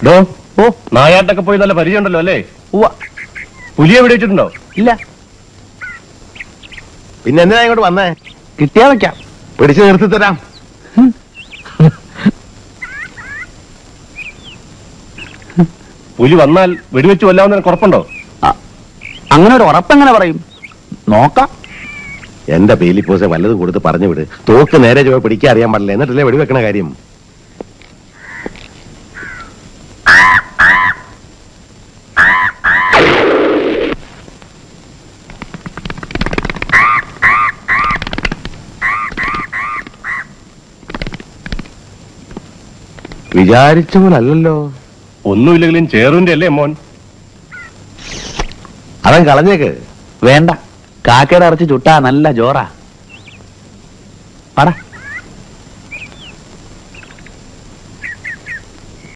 ഡോ ഓ നായാട്ടൊക്കെ പോയി നല്ല പരിചയമുണ്ടല്ലോ അല്ലേ ഉവ്വ പുലിയെ വെടിവെച്ചിട്ടുണ്ടോ ഇല്ല പിന്നെ എന്തിനാ ഇങ്ങോട്ട് വന്നേ കിട്ടിയാ വെക്കാം പിടിച്ചു നിർത്തി തരാം പുലി വന്നാൽ വെടിവെച്ച് കൊല്ലാവുന്ന കുഴപ്പമുണ്ടോ ആ, അങ്ങനെ ഒരു ഉറപ്പെങ്ങനെ പറയും നോക്കാം എന്റെ പേലിപ്പോസെ വല്ലതും കൊടുത്ത് പറഞ്ഞു വിട് തോക്ക് നേരെ ചുവ പിടിക്കാൻ അറിയാൻ പാടില്ല എന്നിട്ടല്ലേ വെടിവെക്കണ കാര്യം വിചാരിച്ച പോലെ അല്ലല്ലോ ഒന്നുമില്ലെങ്കിലും ചേറുവിന്റെ അല്ലേ മോൻ അവൻ കളഞ്ഞേക്ക് വേണ്ട കാക്കയുടെ ഇറച്ചി ചുട്ടാ നല്ല ജോറാ പടാ